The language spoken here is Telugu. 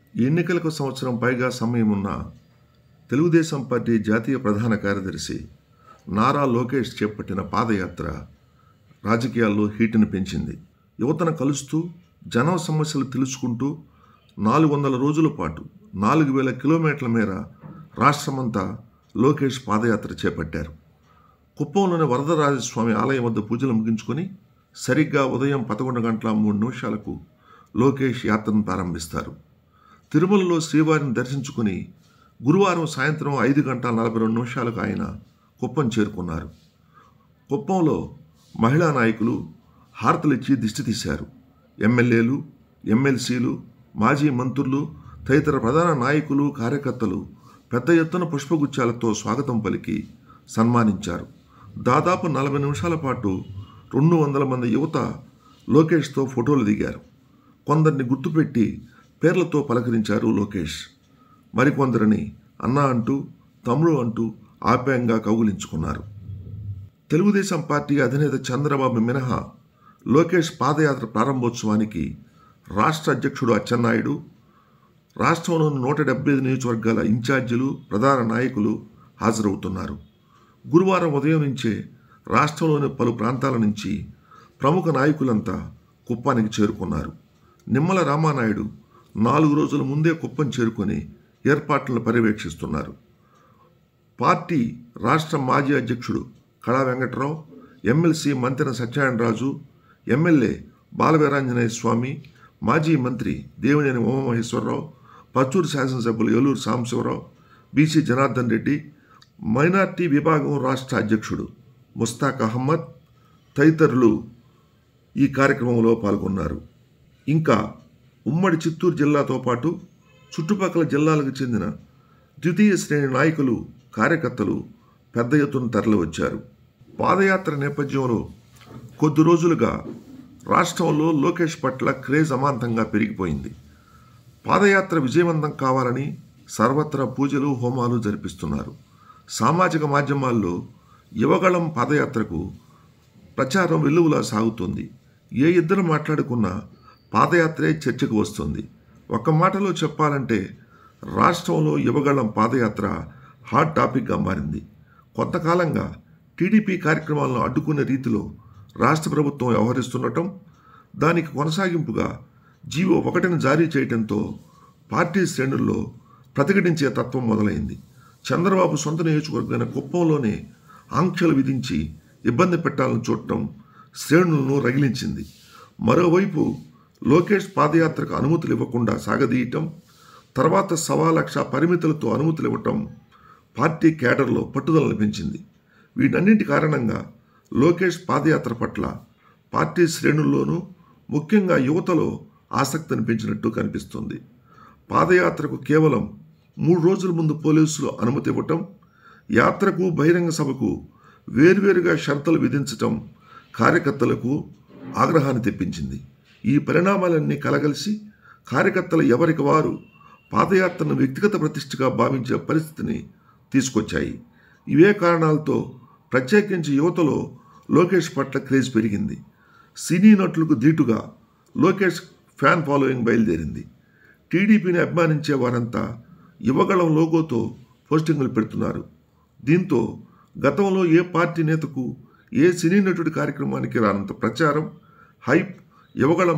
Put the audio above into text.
ఎన్నికలకు సంవత్సరం పైగా సమయం ఉన్న తెలుగుదేశం పార్టీ జాతీయ ప్రధాన కార్యదర్శి నారా లోకేష్ చేపట్టిన పాదయాత్ర రాజకీయాల్లో హీటును పెంచింది యువతను కలుస్తూ జనం సమస్యలు తెలుసుకుంటూ నాలుగు వందల రోజుల పాటు నాలుగు వేల కిలోమీటర్ల మేర రాష్ట్రమంతా లోకేష్ పాదయాత్ర చేపట్టారు కుప్పంలోని వరదరాజస్వామి ఆలయం వద్ద పూజలు ముగించుకొని సరిగ్గా ఉదయం పదకొండు గంటల మూడు నిమిషాలకు లోకేష్ యాత్రను ప్రారంభిస్తారు తిరుమలలో శ్రీవారిని దర్శించుకుని గురువారం సాయంత్రం ఐదు గంటల నలభై రెండు నిమిషాలకు ఆయన కుప్పం చేరుకున్నారు కుప్పంలో మహిళా నాయకులు హారతలిచ్చి దిష్టి తీశారు ఎమ్మెల్యేలు ఎమ్మెల్సీలు మాజీ మంత్రులు తదితర ప్రధాన నాయకులు కార్యకర్తలు పెద్ద ఎత్తున పుష్పగుచ్చాలతో స్వాగతం పలికి సన్మానించారు దాదాపు నలభై నిమిషాల పాటు రెండు వందల మంది యువత లోకేష్తో ఫోటోలు దిగారు కొందరిని గుర్తుపెట్టి పేర్లతో పలకరించారు లోకేష్ మరికొందరిని అన్న అంటూ తమ్ముడు అంటూ ఆప్యాయంగా కౌగులించుకున్నారు తెలుగుదేశం పార్టీ అధినేత చంద్రబాబు మినహా లోకేష్ పాదయాత్ర ప్రారంభోత్సవానికి రాష్ట్ర అధ్యక్షుడు అచ్చెన్నాయుడు రాష్ట్రంలోని నూట డెబ్బై ఐదు నియోజకవర్గాల ఇన్ఛార్జీలు ప్రధాన నాయకులు హాజరవుతున్నారు గురువారం ఉదయం నుంచే రాష్ట్రంలోని పలు ప్రాంతాల నుంచి ప్రముఖ నాయకులంతా కుప్పానికి చేరుకున్నారు నిమ్మల రామానాయుడు నాలుగు రోజుల ముందే కుప్పం చేరుకొని ఏర్పాట్లను పర్యవేక్షిస్తున్నారు పార్టీ రాష్ట్ర మాజీ అధ్యక్షుడు కళా వెంకట్రావు ఎమ్మెల్సీ మంతెన సత్యనారాయణరాజు ఎమ్మెల్యే బాలవీరాంజనేయ స్వామి మాజీ మంత్రి దేవినేని ఉమామహేశ్వరరావు పచ్చూరు శాసనసభ్యులు ఏలూరు సాంబశివరావు బీసీ జనార్దన్ రెడ్డి మైనార్టీ విభాగం రాష్ట్ర అధ్యక్షుడు ముస్తాక్ అహ్మద్ తదితరులు ఈ కార్యక్రమంలో పాల్గొన్నారు ఇంకా ఉమ్మడి చిత్తూరు జిల్లాతో పాటు చుట్టుపక్కల జిల్లాలకు చెందిన ద్వితీయ శ్రేణి నాయకులు కార్యకర్తలు పెద్ద ఎత్తున తరలివచ్చారు పాదయాత్ర నేపథ్యంలో కొద్ది రోజులుగా రాష్ట్రంలో లోకేష్ పట్ల క్రేజ్ అమాంతంగా పెరిగిపోయింది పాదయాత్ర విజయవంతం కావాలని సర్వత్రా పూజలు హోమాలు జరిపిస్తున్నారు సామాజిక మాధ్యమాల్లో యువగళం పాదయాత్రకు ప్రచారం వెల్లువలా సాగుతుంది ఏ ఇద్దరు మాట్లాడుకున్నా పాదయాత్రే చర్చకు వస్తుంది ఒక్క మాటలో చెప్పాలంటే రాష్ట్రంలో యువగళం పాదయాత్ర హాట్ టాపిక్గా మారింది కొంతకాలంగా టీడీపీ కార్యక్రమాలను అడ్డుకునే రీతిలో రాష్ట్ర ప్రభుత్వం వ్యవహరిస్తుండటం దానికి కొనసాగింపుగా జీవో ఒకటిని జారీ చేయడంతో పార్టీ శ్రేణుల్లో ప్రతిఘటించే తత్వం మొదలైంది చంద్రబాబు సొంత నియోజకవర్గమైన కుప్పంలోనే ఆంక్షలు విధించి ఇబ్బంది పెట్టాలని చూడటం శ్రేణులను రగిలించింది మరోవైపు లోకేష్ పాదయాత్రకు అనుమతులు ఇవ్వకుండా సాగదీయటం తర్వాత సవా లక్ష పరిమితులతో అనుమతులు ఇవ్వటం పార్టీ కేడర్లో పట్టుదలను పెంచింది వీటన్నింటి కారణంగా లోకేష్ పాదయాత్ర పట్ల పార్టీ శ్రేణుల్లోనూ ముఖ్యంగా యువతలో ఆసక్తిని పెంచినట్టు కనిపిస్తుంది పాదయాత్రకు కేవలం మూడు రోజుల ముందు పోలీసులు అనుమతి ఇవ్వటం యాత్రకు బహిరంగ సభకు వేర్వేరుగా షరతులు విధించటం కార్యకర్తలకు ఆగ్రహాన్ని తెప్పించింది ఈ పరిణామాలన్నీ కలగలిసి కార్యకర్తలు ఎవరికి వారు పాదయాత్రను వ్యక్తిగత ప్రతిష్టగా భావించే పరిస్థితిని తీసుకొచ్చాయి ఇవే కారణాలతో ప్రత్యేకించి యువతలో లోకేష్ పట్ల క్రేజ్ పెరిగింది సినీ నటులకు ధీటుగా లోకేష్ ఫ్యాన్ ఫాలోయింగ్ బయలుదేరింది టీడీపీని అభిమానించే వారంతా యువగళం లోగోతో పోస్టింగులు పెడుతున్నారు దీంతో గతంలో ఏ పార్టీ నేతకు ఏ సినీ నటుడి కార్యక్రమానికి రానంత ప్రచారం హైప్ యువగళం